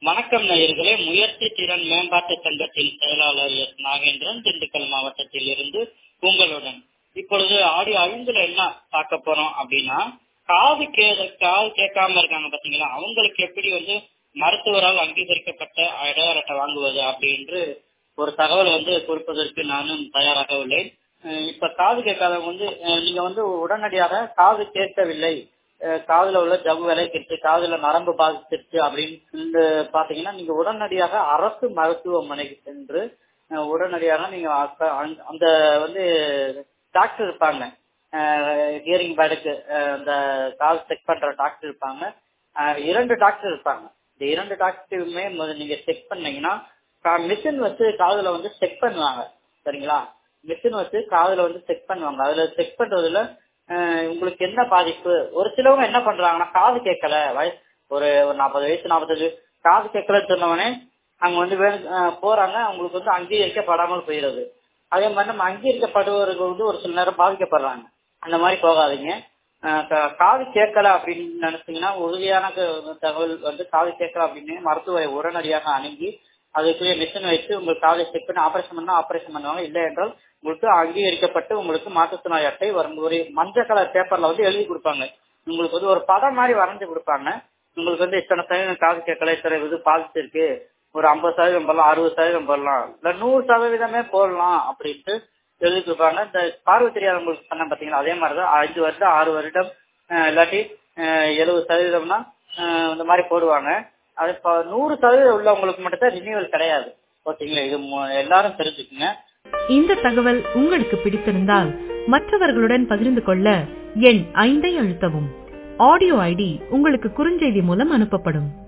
வணக்கம் நேயர்களே முயற்சி திறன் மேம்பாட்டு சங்கத்தின் செயலாளர் எஸ் நாகேந்திரன் திண்டுக்கல் மாவட்டத்தில் இருந்து உங்களுடன் இப்பொழுது ஆடியோ ஐந்துல என்ன பார்க்க போறோம் அப்படின்னா காது கே காது கேட்காம இருக்காங்க பாத்தீங்களா அவங்களுக்கு எப்படி வந்து மருத்துவரால் அங்கீகரிக்கப்பட்ட அடையாள அட்டை வாங்குவது அப்படின்று ஒரு தகவல் வந்து கொடுப்பதற்கு நானும் தயாராக உள்ளேன் அஹ் இப்ப காது கேட்காதவங்க வந்து அஹ் நீங்க வந்து உடனடியாக காது கேட்கவில்லை அஹ் காதுல உள்ள ஜவ்வு விலைக்கிருச்சு காதுல நரம்பு பாதிச்சிருச்சு அப்படின்னு பாத்தீங்கன்னா நீங்க உடனடியாக அரசு மருத்துவமனைக்கு சென்று அஹ் உடனடியாக நீங்க அப்ப அந்த- அந்த வந்து டாக்டர் இருப்பாங்க ஹியரிங் பேடுக்கு அந்த காது செக் பண்ற டாக்டர் இருப்பாங்க அஹ் இரண்டு டாக்டர் இருப்பாங்க இந்த இரண்டு டாக்டருமே முதல்ல நீங்க செக் பண்ணீங்கன்னா மிஷின் வச்சு காதுல வந்து செக் பண்ணுவாங்க சரிங்களா மிஷின் வச்சு காதுல வந்து செக் பண்ணுவாங்க அதுல செக் பண்றதுல அஹ் உங்களுக்கு என்ன பாதிப்பு ஒரு சிலவங்க என்ன பண்றாங்கன்னா காது கேட்கல வயசு ஒரு ஒரு நாற்பது வயசு நாற்பத்தஞ்சு காது கேட்கலன்னு சொன்னவனே அங்க வந்து வே- அஹ் போறாங்க அவங்களுக்கு வந்து அங்கீகரிக்கப்படாமல் போயிடுது அதே மாதிரி நம்ம அங்கீகரிக்கப்படுவர்கள் வந்து ஒரு சில நேரம் பாதிக்கப்படுறாங்க அந்த மாதிரி போகாதீங்க அஹ் கா- காது கேட்கல அப்படின்னு நினைச்சீங்கன்னா உறுதியான க- தகவல் வந்து காது கேட்கல அப்படின்னு மருத்துவரை உடனடியாக அணுகி அதுக்குரிய மிஷின் வச்சு உங்களுக்கு காதை செக் பண்ணி ஆபரேஷன் பண்ணா ஆபரேஷன் பண்ணுவாங்க இல்லை என்றால் உங்களுக்கு அங்கீகரிக்கப்பட்டு உங்களுக்கு மாற்றுத்திறனாளி அட்டை வரும் ஒரு மஞ்சள் கலர் பேப்பர்ல வந்து எழுதி கொடுப்பாங்க உங்களுக்கு வந்து ஒரு படம் மாதிரி வரைஞ்சு கொடுப்பாங்க உங்களுக்கு வந்து இத்தனை சதவீதம் காது கேட்கல இத்தனை இது பாதிச்சிருக்கு ஒரு ஐம்பது சதவீதம் போடலாம் அறுபது சதவீதம் போடலாம் இல்ல நூறு சதவீதமே போடலாம் அப்படின்ட்டு எழுதி கொடுப்பாங்க இந்த பார்வை தெரியாதவங்களுக்கு சொன்ன பாத்தீங்களா அதே மாதிரிதான் அஞ்சு வருடம் ஆறு வருடம் அஹ் இல்லாட்டி எழுபது சதவீதம்னா அஹ் இந்த மாதிரி போடுவாங்க அது இப்ப நூறு சதவீதம் உள்ளவங்களுக்கு மட்டும் தான் ரினியூவல் கிடையாது ஓகேங்களா இது மு- எல்லாரும் தெரிஞ்சுக்குங்க இந்த தகவல் உங்களுக்கு பிடித்திருந்தால் மற்றவர்களுடன் பகிர்ந்து கொள்ள எண் ஐந்தை அழுத்தவும் ஆடியோ ஐடி உங்களுக்கு குறுஞ்செய்தி மூலம் அனுப்பப்படும்